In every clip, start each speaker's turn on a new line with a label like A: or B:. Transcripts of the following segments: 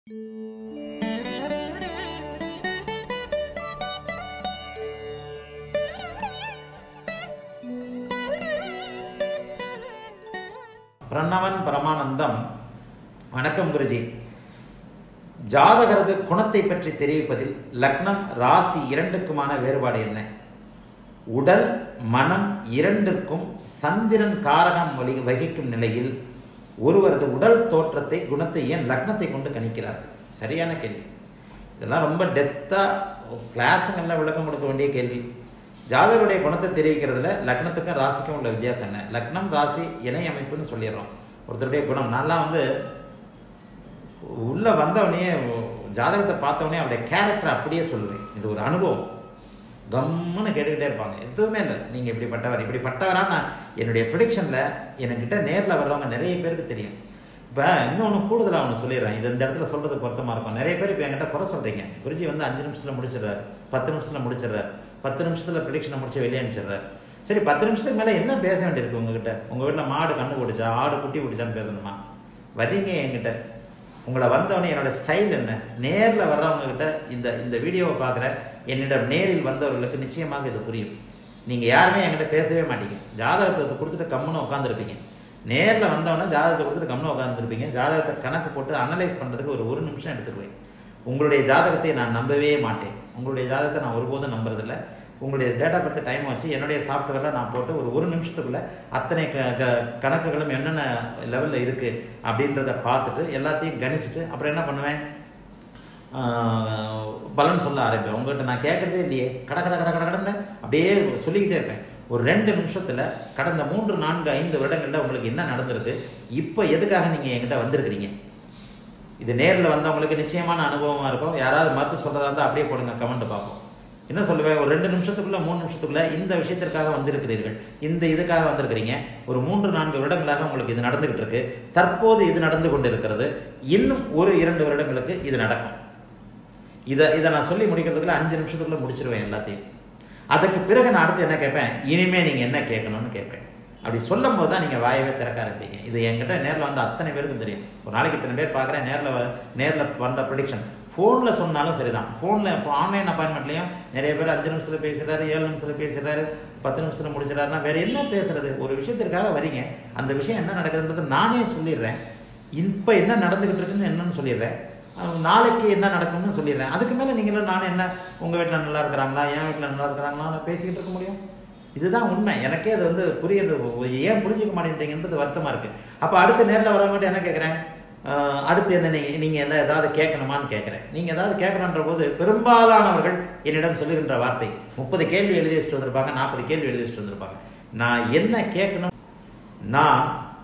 A: பிரணவன் பரமானந்தம் வணக்கம் குருஜி ஜாதகரது குணத்தை பற்றி தெரிவிப்பதில் லக்னம் ராசி இரண்டுக்குமான வேறுபாடு என்ன உடல் மனம் இரண்டிற்கும் சந்திரன் காரகம் வலி வகிக்கும் நிலையில் ஒருவரது உடல் தோற்றத்தை குணத்தை ஏன் லக்னத்தை கொண்டு கணிக்கிறார் சரியான கேள்வி இதெல்லாம் ரொம்ப டெப்த்தாக கிளாஸுங்களில் விளக்கம் கொடுக்க வேண்டிய கேள்வி ஜாதகருடைய குணத்தை தெரிவிக்கிறதுல லக்னத்துக்கும் ராசிக்கும் உள்ள வித்தியாசம் என்ன லக்னம் ராசி இணை அமைப்புன்னு சொல்லிடுறோம் ஒருத்தருடைய குணம் நான்லாம் வந்து உள்ளே வந்தவனே ஜாதகத்தை பார்த்தவொடனே அவருடைய கேரக்டர் அப்படியே சொல்லுவேன் இது ஒரு அனுபவம் கம்முன்னு கேட்டுக்கிட்டே இருப்பாங்க எதுவுமே இல்லை நீங்கள் இப்படிப்பட்டவர் இப்படிப்பட்டவரா நான் என்னுடைய ப்ரிடிக்ஷனில் என்கிட்ட நேரில் வர்றவங்க நிறைய பேருக்கு தெரியும் இப்போ இன்னொன்று கூடுதலாக ஒன்று சொல்லிடுறேன் இது இந்த இடத்துல சொல்கிறது பொருத்தமாக இருக்கும் நிறைய பேர் இப்போ என்கிட்ட குறை சொல்கிறீங்க குருஜி வந்து அஞ்சு நிமிஷத்தில் முடிச்சிடுறாரு பத்து நிமிஷத்தில் முடிச்சிடுறாரு பத்து நிமிஷத்தில் ப்ரிடிக்ஷனை முடிச்சு வெளியே அனுப்பிச்சிடுறாரு சரி பத்து நிமிஷத்துக்கு மேலே என்ன பேச வேண்டியிருக்கு உங்ககிட்ட உங்கள் வீட்டில் மாடு கண்ணு பிடிச்சா ஆடு குட்டி பிடிச்சான்னு பேசணுமா வர்றீங்க என்கிட்ட உங்களை வந்தவொடனே என்னோட ஸ்டைல் என்ன நேரில் வர்றவங்க கிட்ட இந்த இந்த வீடியோவை பார்க்குற என்னிடம் நேரில் வந்தவர்களுக்கு நிச்சயமாக இது புரியும் நீங்கள் யாருமே என்கிட்ட பேசவே மாட்டீங்க ஜாதகத்தை கொடுத்துட்டு கம்முன்னு உட்காந்துருப்பீங்க நேரில் வந்தவொடனே ஜாதகத்தை கொடுத்துட்டு கம்முன்னு உட்காந்துருப்பீங்க ஜாதகத்தை கணக்கு போட்டு அனலைஸ் பண்ணுறதுக்கு ஒரு ஒரு நிமிஷம் எடுத்துக்குவேன் உங்களுடைய ஜாதகத்தை நான் நம்பவே மாட்டேன் உங்களுடைய ஜாதகத்தை நான் ஒருபோதும் நம்புறதில்ல உங்களுடைய டேட்டா பற்றி டைம் வச்சு என்னுடைய சாஃப்ட்வேரில் நான் போட்டு ஒரு ஒரு நிமிஷத்துக்குள்ளே அத்தனை க க கணக்குகளும் என்னென்ன லெவலில் இருக்குது அப்படின்றத பார்த்துட்டு எல்லாத்தையும் கணிச்சிட்டு அப்புறம் என்ன பண்ணுவேன் பலன் சொல்ல ஆரம்பிப்பேன் உங்கள்கிட்ட நான் கேட்குறதே இல்லையே கட கட கட கட கடன்னு அப்படியே சொல்லிக்கிட்டே இருப்பேன் ஒரு ரெண்டு நிமிஷத்தில் கடந்த மூன்று நான்கு ஐந்து வருடங்களில் உங்களுக்கு என்ன நடந்திருக்கு இப்போ எதுக்காக நீங்கள் என்கிட்ட வந்திருக்கிறீங்க இது நேரில் வந்தவங்களுக்கு நிச்சயமான அனுபவமாக இருக்கும் யாராவது மறுத்து சொல்கிறதா இருந்தால் அப்படியே போடுங்க கமெண்ட் பார்ப்போம் என்ன சொல்லுவேன் ஒரு ரெண்டு நிமிஷத்துக்குள்ள மூணு நிமிஷத்துக்குள்ள இந்த விஷயத்திற்காக வந்திருக்கிறீர்கள் இந்த இதுக்காக வந்திருக்கிறீங்க ஒரு மூன்று நான்கு வருடங்களாக உங்களுக்கு இது நடந்துகிட்டு இருக்கு தற்போது இது நடந்து கொண்டு இருக்கிறது இன்னும் ஒரு இரண்டு வருடங்களுக்கு இது நடக்கும் இதை இதை நான் சொல்லி முடிக்கிறதுக்குள்ள அஞ்சு நிமிஷத்துக்குள்ள முடிச்சிருவேன் எல்லாத்தையும் அதுக்கு பிறகு நான் அடுத்து என்ன கேட்பேன் இனிமே நீங்கள் என்ன கேட்கணும்னு கேட்பேன் அப்படி சொல்லும் போது தான் நீங்கள் வாயவே திறக்க ஆரம்பிப்பீங்க இது என்கிட்ட நேரில் வந்து அத்தனை பேருக்கும் தெரியும் ஒரு நாளைக்கு இத்தனை பேர் பார்க்குறேன் நேரில் நேரில் பண்ணுற ப்ரிடிக்ஷன் ஃபோனில் சொன்னாலும் சரிதான் ஃபோனில் ஆன்லைன் அப்பாயின்மெண்ட்லேயும் நிறைய பேர் அஞ்சு நிமிஷத்தில் பேசுகிறாரு ஏழு நிமிஷத்தில் பேசுகிறாரு பத்து நிமிஷத்தில் முடிச்சிடறாருன்னா வேறு என்ன பேசுறது ஒரு விஷயத்திற்காக வரீங்க அந்த விஷயம் என்ன நடக்குதுன்றது நானே சொல்லிடுறேன் இப்போ என்ன நடந்துக்கிட்டு இருக்குன்னு என்னன்னு சொல்லிடுறேன் நாளைக்கு என்ன நடக்கும்னு சொல்லிடுறேன் அதுக்கு மேலே நீங்களும் நானும் என்ன உங்கள் வீட்டில் நல்லா இருக்கிறாங்களா என் வீட்டில் நல்லா இருக்கிறாங்களா பேசிக்கிட்டு இருக்க முடியும் இதுதான் உண்மை எனக்கே அது வந்து புரியுது ஏன் புரிஞ்சுக்க மாட்டேங்கிறீங்கன்றது வருத்தமாக இருக்குது அப்போ அடுத்த நேரில் வரவங்ககிட்ட என்ன கேட்குறேன் அடுத்து என்ன நீங்கள் நீங்கள் என்ன ஏதாவது கேட்கணுமான்னு கேட்குறேன் நீங்கள் ஏதாவது கேட்கணுன்ற போது பெரும்பாலானவர்கள் என்னிடம் சொல்லுகின்ற வார்த்தை முப்பது கேள்வி எழுதி வச்சுட்டு வந்திருப்பாங்க நாற்பது கேள்வி எழுதி வச்சுட்டு வந்திருப்பாங்க நான் என்ன கேட்கணும் நான்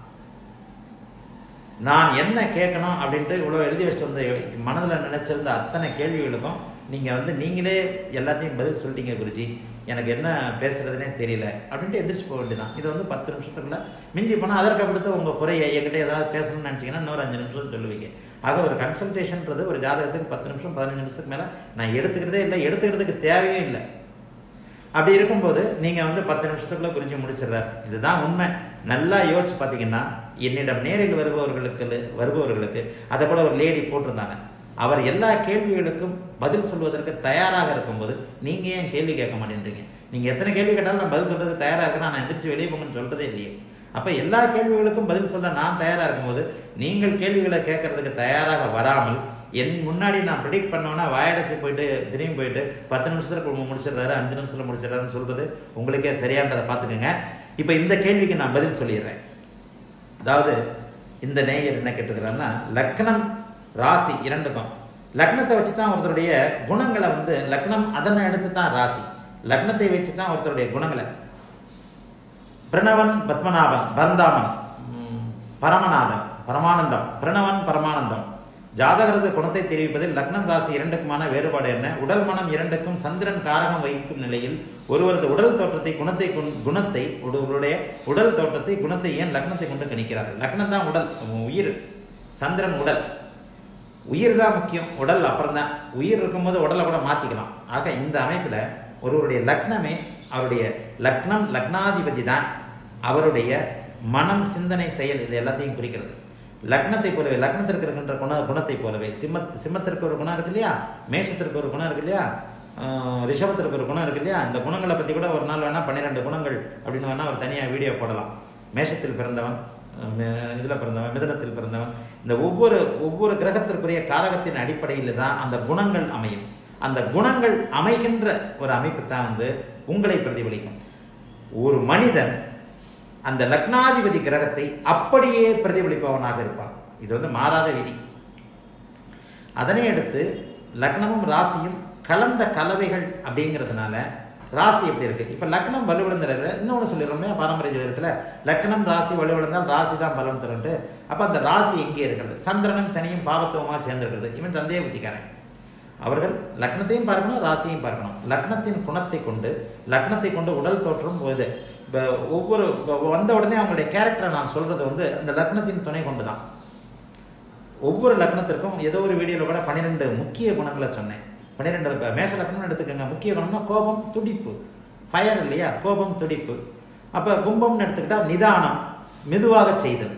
A: நான் என்ன கேட்கணும் அப்படின்ட்டு இவ்வளோ எழுதி வச்சுட்டு வந்த மனதில் நினச்சிருந்த அத்தனை கேள்விகளுக்கும் நீங்கள் வந்து நீங்களே எல்லாத்தையும் பதில் சொல்லிட்டீங்க குருஜி எனக்கு என்ன பேசுறதுனே தெரியல அப்படின்ட்டு எந்திரிச்சு போக வேண்டியதான் இது வந்து பத்து நிமிஷத்துக்குள்ள மிஞ்சி போனால் அதற்கு அடுத்து உங்கள் குறைய என்கிட்ட ஏதாவது பேசணும்னு நினச்சிங்கன்னா இன்னொரு அஞ்சு நிமிஷம் சொல்லுவீங்க ஆக ஒரு கன்சல்டேஷன்ன்றது ஒரு ஜாதகத்துக்கு பத்து நிமிஷம் பதினஞ்சு நிமிஷத்துக்கு மேலே நான் எடுத்துக்கிறதே இல்லை எடுத்துக்கிறதுக்கு தேவையும் இல்லை அப்படி இருக்கும்போது நீங்கள் வந்து பத்து நிமிஷத்துக்குள்ளே குறிஞ்சி முடிச்சிடுறாரு இதுதான் உண்மை நல்லா யோசிச்சு பார்த்தீங்கன்னா என்னிடம் நேரில் வருபவர்களுக்கு வருபவர்களுக்கு அதை கூட ஒரு லேடி போட்டிருந்தாங்க அவர் எல்லா கேள்விகளுக்கும் பதில் சொல்வதற்கு தயாராக இருக்கும்போது நீங்கள் ஏன் கேள்வி கேட்க மாட்டேன்றீங்க நீங்கள் எத்தனை கேள்வி கேட்டாலும் நான் பதில் சொல்றதுக்கு தயாராக இருக்கிறேன் நான் எந்திரிச்சு வெளியே போங்கன்னு சொல்றதே இல்லையே அப்போ எல்லா கேள்விகளுக்கும் பதில் சொல்ல நான் தயாராக இருக்கும்போது நீங்கள் கேள்விகளை கேட்கறதுக்கு தயாராக வராமல் என் முன்னாடி நான் ப்ரிடிக்ட் பண்ணோன்னா வாயடைச்சு போயிட்டு திரும்பி போயிட்டு பத்து நிமிஷத்துல முடிச்சிடுறாரு அஞ்சு நிமிஷத்துல முடிச்சிடுறாருன்னு சொல்றது உங்களுக்கே சரியான்றதை பார்த்துக்கோங்க இப்போ இந்த கேள்விக்கு நான் பதில் சொல்லிடுறேன் அதாவது இந்த நேயர் என்ன கேட்டுக்கிறாருன்னா லக்னம் ராசி இரண்டுக்கும் லக்னத்தை வச்சு தான் ஒருத்தருடைய குணங்களை வந்து லக்னம் அதனை எடுத்து தான் ராசி லக்னத்தை வச்சு தான் ஒருத்தருடைய குணங்களை பிரணவன் பத்மநாபன் பரந்தாமன் பரமநாதன் பரமானந்தம் பிரணவன் பரமானந்தம் ஜாதகரது குணத்தை தெரிவிப்பதில் லக்னம் ராசி இரண்டுக்குமான வேறுபாடு என்ன உடல் மனம் இரண்டுக்கும் சந்திரன் காரகம் வகிக்கும் நிலையில் ஒருவரது உடல் தோற்றத்தை குணத்தை குணத்தை ஒருவருடைய உடல் தோற்றத்தை குணத்தை ஏன் லக்னத்தை கொண்டு கணிக்கிறார் லக்னம் தான் உடல் உயிர் சந்திரன் உடல் உயிர் தான் முக்கியம் உடல் அப்புறம் தான் உயிர் இருக்கும்போது உடலை கூட மாற்றிக்கலாம் ஆக இந்த அமைப்பில் ஒருவருடைய லக்னமே அவருடைய லக்னம் லக்னாதிபதி தான் அவருடைய மனம் சிந்தனை செயல் இது எல்லாத்தையும் குறிக்கிறது லக்னத்தை போலவே லக்னத்திற்கு இருக்கின்ற குண குணத்தை போலவே சிம்மத் சிம்மத்திற்கு ஒரு குணம் இருக்கு இல்லையா மேஷத்திற்கு ஒரு குணம் இருக்கு இல்லையா ஆஹ் ரிஷபத்திற்கு ஒரு குணம் இருக்கு இல்லையா இந்த குணங்களை பற்றி கூட ஒரு நாள் வேணால் பன்னிரெண்டு குணங்கள் அப்படின்னு வேணால் ஒரு தனியாக வீடியோ போடலாம் மேஷத்தில் பிறந்தவன் இதில் பிறந்தவன் மிதனத்தில் பிறந்தவன் இந்த ஒவ்வொரு ஒவ்வொரு கிரகத்திற்குரிய காரகத்தின் அடிப்படையில் தான் அந்த குணங்கள் அமையும் அந்த குணங்கள் அமைகின்ற ஒரு அமைப்பு தான் வந்து உங்களை பிரதிபலிக்கும் ஒரு மனிதன் அந்த லக்னாதிபதி கிரகத்தை அப்படியே பிரதிபலிப்பவனாக இருப்பான் இது வந்து மாறாத விதி அதனை அடுத்து லக்னமும் ராசியும் கலந்த கலவைகள் அப்படிங்கிறதுனால ராசி எப்படி இருக்கு இப்போ லக்னம் வலுவிழந்துடுற இன்னொன்று சொல்லிடுறோமே பாரம்பரிய ஜோதிடத்தில் லக்னம் ராசி வலுவிழந்தால் ராசி தான் பலன் தரும்ட்டு அப்போ அந்த ராசி எங்கே இருக்கிறது சந்திரனும் சனியும் பாவத்துவமாக சேர்ந்திருக்கிறது இவன் சந்தேக புத்திக்காரன் அவர்கள் லக்னத்தையும் பார்க்கணும் ராசியையும் பார்க்கணும் லக்னத்தின் குணத்தை கொண்டு லக்னத்தை கொண்டு உடல் தோற்றம் போது இப்போ ஒவ்வொரு இப்ப வந்த உடனே அவங்களுடைய கேரக்டரை நான் சொல்றது வந்து அந்த லக்னத்தின் துணை கொண்டு தான் ஒவ்வொரு லக்னத்திற்கும் ஏதோ ஒரு வீடியோவில் கூட பன்னிரெண்டு முக்கிய குணங்களை சொன்னேன் பன்னிரெண்டு இப்போ மேஷ லக்னம்னு எடுத்துக்கோங்க முக்கிய குணம்னா கோபம் துடிப்பு ஃபயர் இல்லையா கோபம் துடிப்பு அப்போ கும்பம்னு எடுத்துக்கிட்டா நிதானம் மெதுவாக செய்தல்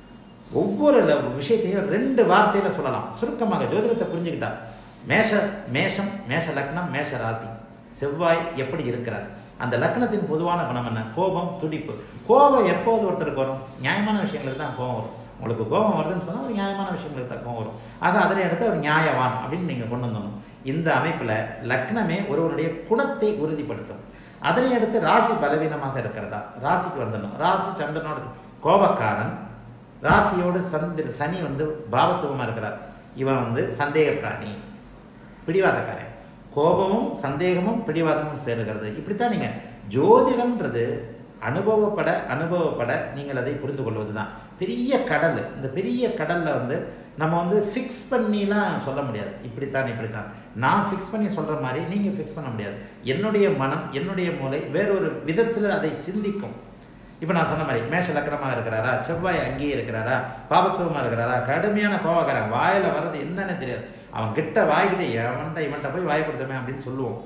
A: ஒவ்வொரு ல- விஷயத்தையும் ரெண்டு வார்த்தையில சொல்லலாம் சுருக்கமாக ஜோதிடத்தை புரிஞ்சுக்கிட்டா மேஷ மேஷம் மேஷ லக்னம் மேஷ ராசி செவ்வாய் எப்படி இருக்கிறார் அந்த லக்னத்தின் பொதுவான குணம் என்ன கோபம் துடிப்பு கோபம் எப்போது ஒருத்தருக்கு வரும் நியாயமான விஷயங்களுக்கு தான் கோபம் வரும் உங்களுக்கு கோபம் வருதுன்னு சொன்னால் ஒரு நியாயமான விஷயங்களுக்கு தான் கோபம் வரும் ஆக அதனை அடுத்து அவர் நியாயவான் அப்படின்னு நீங்கள் கொண்டு வந்துடணும் இந்த அமைப்பில் லக்னமே ஒருவருடைய குணத்தை உறுதிப்படுத்தும் அதனை அடுத்து ராசி பலவீனமாக இருக்கிறதா ராசிக்கு வந்துடணும் ராசி சந்திரனோட கோபக்காரன் ராசியோடு சந்திர சனி வந்து பாவத்துவமாக இருக்கிறார் இவன் வந்து சந்தேக பிராணி பிடிவாதக்காரன் கோபமும் சந்தேகமும் பிடிவாதமும் சேருகிறது இப்படித்தான் நீங்க ஜோதிடம்ன்றது அனுபவப்பட அனுபவப்பட நீங்கள் அதை புரிந்து கொள்வது தான் பெரிய கடல் இந்த பெரிய கடல்ல வந்து நம்ம வந்து ஃபிக்ஸ் பண்ணிலாம் சொல்ல முடியாது இப்படித்தான் இப்படித்தான் நான் ஃபிக்ஸ் பண்ணி சொல்ற மாதிரி நீங்க ஃபிக்ஸ் பண்ண முடியாது என்னுடைய மனம் என்னுடைய மூளை வேறொரு விதத்தில் அதை சிந்திக்கும் இப்போ நான் சொன்ன மாதிரி மேஷ லக்கணமாக இருக்கிறாரா செவ்வாய் அங்கேயே இருக்கிறாரா பாபத்துவமாக இருக்கிறாரா கடுமையான கோவக்காரன் வாயில வர்றது என்னன்னு தெரியாது அவன் கிட்ட வாய்கிட்ட எவன்ட்ட இவன்ட்ட போய் வாய்ப்படுத்துமே அப்படின்னு சொல்லுவோம்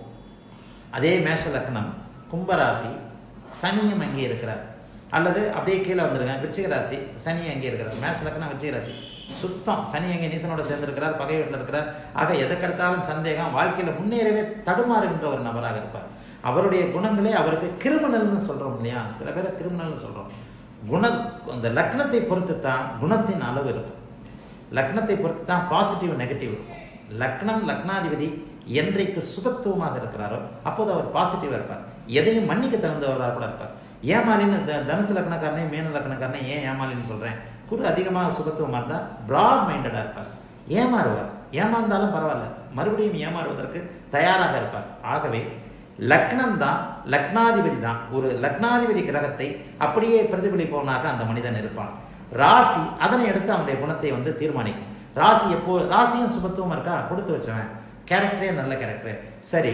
A: அதே மேஷ லக்னம் கும்பராசி சனியும் அங்கே இருக்கிறார் அல்லது அப்படியே கீழே வந்துருங்க விருச்சிக ராசி சனி அங்கே இருக்கிறார் மேஷ லக்னம் விருச்சிக ராசி சுத்தம் சனி அங்கே நீசனோட சேர்ந்திருக்கிறார் பகை வீட்டில் இருக்கிறார் ஆக எதற்கெடுத்தாலும் சந்தேகம் வாழ்க்கையில் முன்னேறவே தடுமாறுகின்ற ஒரு நபராக இருப்பார் அவருடைய குணங்களே அவருக்கு கிரிமினல்னு சொல்றோம் இல்லையா சில பேரை கிரிமினல்னு சொல்றோம் குண அந்த லக்னத்தை பொறுத்து தான் குணத்தின் அளவு இருக்கும் லக்னத்தை பொறுத்து தான் பாசிட்டிவ் நெகட்டிவ் இருக்கும் லக்னம் லக்னாதிபதி என்றைக்கு சுபத்துவமாக இருக்கிறாரோ அப்போது அவர் பாசிட்டிவாக இருப்பார் எதையும் மன்னிக்க தகுந்தவராக கூட இருப்பார் ஏமாலின்னு த தனுசு லக்னக்காரனே மீன லக்னக்காரனே ஏன் ஏமாலின்னு சொல்கிறேன் குரு அதிகமாக சுபத்துவமாக இருந்தால் ப்ராட் மைண்டடாக இருப்பார் ஏமாறுவார் ஏமாந்தாலும் பரவாயில்ல மறுபடியும் ஏமாறுவதற்கு தயாராக இருப்பார் ஆகவே லக்னம் தான் லக்னாதிபதி தான் ஒரு லக்னாதிபதி கிரகத்தை அப்படியே பிரதிபலிப்பவனாக அந்த மனிதன் இருப்பான் ராசி அதனை எடுத்து அவனுடைய குணத்தை வந்து தீர்மானிக்கும் ராசி எப்போ ராசியும் சுபத்துவம் இருக்கா கொடுத்து வச்சவன் கேரக்டரே நல்ல கேரக்டர் சரி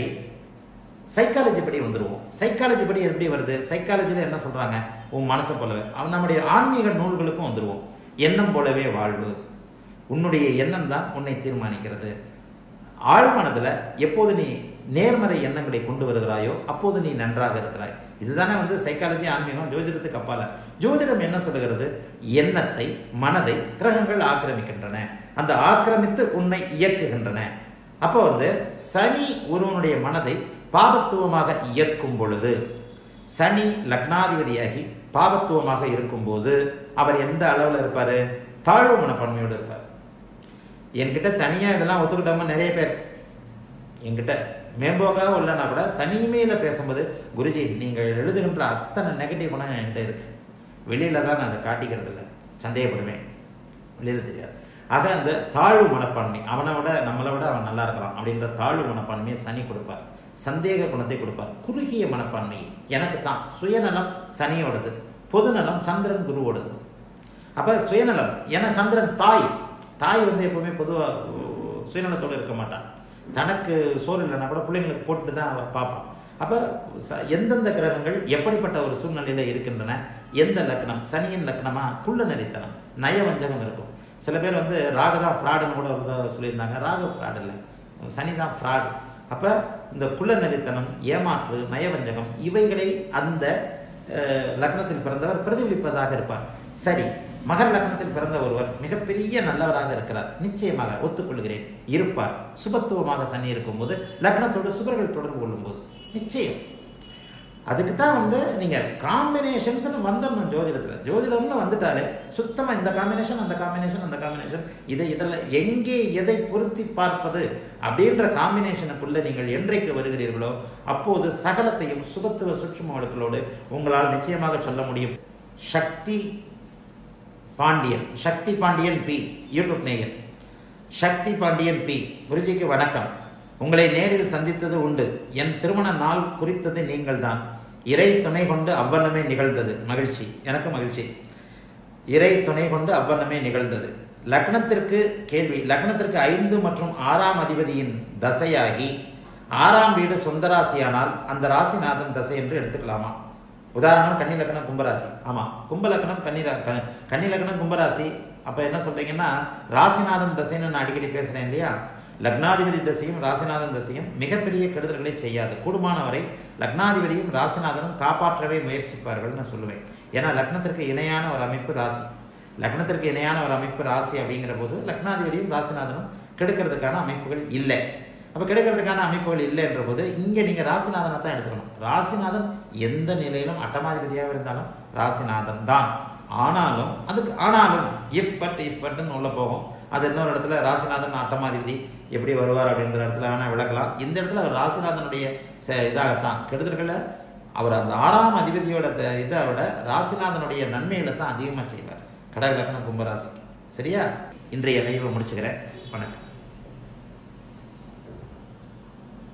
A: சைக்காலஜி படி வந்துருவோம் சைக்காலஜி படி எப்படி வருது சைக்காலஜியில் என்ன சொல்றாங்க உன் மனசை போலவே அவன் நம்முடைய ஆன்மீக நூல்களுக்கும் வந்துருவோம் எண்ணம் போலவே வாழ்வு உன்னுடைய எண்ணம் தான் உன்னை தீர்மானிக்கிறது ஆழ்மனதுல எப்போது நீ நேர்மறை எண்ணங்களை கொண்டு வருகிறாயோ அப்போது நீ நன்றாக இருக்கிறாய் இதுதானே வந்து சைக்காலஜி ஆன்மீகம் ஜோதிடத்துக்கு அப்பால ஜோதிடம் என்ன சொல்லுகிறது எண்ணத்தை மனதை கிரகங்கள் ஆக்கிரமிக்கின்றன அந்த ஆக்கிரமித்து உன்னை இயக்குகின்றன அப்போ வந்து சனி ஒருவனுடைய மனதை பாபத்துவமாக இயக்கும் பொழுது சனி லக்னாதிபதியாகி பாபத்துவமாக இருக்கும்போது அவர் எந்த அளவில் இருப்பார் தாழ்வு மனப்பான்மையோடு இருப்பார் என்கிட்ட தனியாக இதெல்லாம் ஒத்துக்கிட்டவங்க நிறைய பேர் என்கிட்ட மேம்போக்காக இல்லைன்னா கூட தனிமையில் பேசும்போது குருஜி நீங்கள் எழுதுகின்ற அத்தனை நெகட்டிவ் குணம் என்கிட்ட இருக்கு வெளியில தான் நான் அதை காட்டிக்கிறது இல்லை சந்தேகப்படுவேன் வெளியில் தெரியாது ஆக அந்த தாழ்வு மனப்பான்மை அவனை விட நம்மளை விட அவன் நல்லா இருக்கலாம் அப்படின்ற தாழ்வு மனப்பான்மையை சனி கொடுப்பார் சந்தேக குணத்தை கொடுப்பார் குறுகிய மனப்பான்மை எனக்கு தான் சுயநலம் சனியோடது பொதுநலம் சந்திரன் குருவோடது அப்ப சுயநலம் ஏன்னா சந்திரன் தாய் தாய் வந்து எப்பவுமே பொதுவாக சுயநலத்தோடு இருக்க மாட்டான் தனக்கு சோறு இல்லைன்னா கூட பிள்ளைங்களுக்கு போட்டுட்டு தான் அவ பார்ப்பான் அப்போ எந்தெந்த கிரகங்கள் எப்படிப்பட்ட ஒரு சூழ்நிலையில் இருக்கின்றன எந்த லக்னம் சனியின் லக்னமா குள்ள நெறித்தனம் நயவஞ்சகம் இருக்கும் சில பேர் வந்து ராகு தான் ஃப்ராடுன்னு கூட ஒரு தடவை சொல்லியிருந்தாங்க ராகு ஃப்ராடு இல்லை சனி தான் ஃப்ராடு அப்போ இந்த குள்ள நெறித்தனம் ஏமாற்று நயவஞ்சகம் இவைகளை அந்த அஹ், லக்னத்தில் பிறந்தவர் பிரதிபலிப்பதாக இருப்பார் சரி மகர லக்னத்தில் பிறந்த ஒருவர் மிகப்பெரிய நல்லவராக இருக்கிறார் நிச்சயமாக ஒத்துக்கொள்கிறேன் இருப்பார் சுபத்துவமாக சனி இருக்கும்போது லக்னத்தோடு சுபர்கள் தொடர்பு கொள்ளும்போது நிச்சயம் அதுக்கு தான் வந்து நீங்கள் காம்பினேஷன்ஸ்னு வந்துடணும் ஜோதிடத்தில் ஜோதிடம்னு வந்துட்டாலே சுத்தமாக இந்த காம்பினேஷன் அந்த காம்பினேஷன் அந்த காம்பினேஷன் இதை இதில் எங்கே எதை பொருத்தி பார்ப்பது அப்படின்ற காம்பினேஷனுக்குள்ளே நீங்கள் என்றைக்கு வருகிறீர்களோ அப்போது சகலத்தையும் சுபத்துவ சூட்சுமங்களுக்களோடு உங்களால் நிச்சயமாக சொல்ல முடியும் சக்தி பாண்டியன் சக்தி பாண்டியன் பி யூடியூப் நேயர் சக்தி பாண்டியன் பி குருஜிக்கு வணக்கம் உங்களை நேரில் சந்தித்தது உண்டு என் திருமண நாள் குறித்தது நீங்கள்தான் இறை துணை கொண்டு அவ்வண்ணமே நிகழ்ந்தது மகிழ்ச்சி எனக்கு மகிழ்ச்சி இறை துணை கொண்டு அவ்வண்ணமே நிகழ்ந்தது லக்னத்திற்கு கேள்வி லக்னத்திற்கு ஐந்து மற்றும் ஆறாம் அதிபதியின் தசையாகி ஆறாம் வீடு சொந்த ராசியானால் அந்த ராசிநாதன் தசை என்று எடுத்துக்கலாமா உதாரணம் கன்னி லக்னம் கும்பராசி ஆமாம் கும்ப லக்னம் கன்னி ர- க- கன்னி லக்னம் கும்பராசி அப்போ என்ன சொல்றீங்கன்னா ராசிநாதன் தசைன்னு நான் அடிக்கடி பேசுகிறேன் இல்லையா லக்னாதிபதி தசையும் ராசிநாதன் தசையும் மிகப்பெரிய கெடுதல்களை செய்யாது கூடுமானவரை லக்னாதிபதியும் ராசிநாதனும் காப்பாற்றவே முயற்சிப்பார்கள்னு சொல்லுவேன் ஏன்னா லக்னத்திற்கு இணையான ஒரு அமைப்பு ராசி லக்னத்திற்கு இணையான ஒரு அமைப்பு ராசி அப்படிங்கிற போது லக்னாதிபதியும் ராசிநாதனும் கெடுக்கிறதுக்கான அமைப்புகள் இல்லை அப்போ கெடுக்கிறதுக்கான அமைப்புகள் இல்லைன்ற போது இங்கே நீங்கள் ராசிநாதனை தான் எடுத்துக்கணும் ராசிநாதன் எந்த நிலையிலும் அட்டமாதிபதியாக இருந்தாலும் ராசிநாதன் தான் ஆனாலும் அதுக்கு ஆனாலும் இஃப் பட் இஃப் பட்டுன்னு உள்ள போகும் அது இன்னொரு இடத்துல ராசிநாதன் அட்டமாதிபதி எப்படி வருவார் அப்படின்ற இடத்துல வேணால் விளக்கலாம் இந்த இடத்துல அவர் ராசிநாதனுடைய ச- இதாகத்தான் கெடுதல்களை அவர் அந்த ஆறாம் அதிபதியோட த- இதை விட ராசிநாதனுடைய நன்மைகளை தான் அதிகமாக செய்வார் கடக லக்னம் கும்பராசிக்கு சரியா இன்றைய லைவை முடிச்சுக்கிறேன் வணக்கம்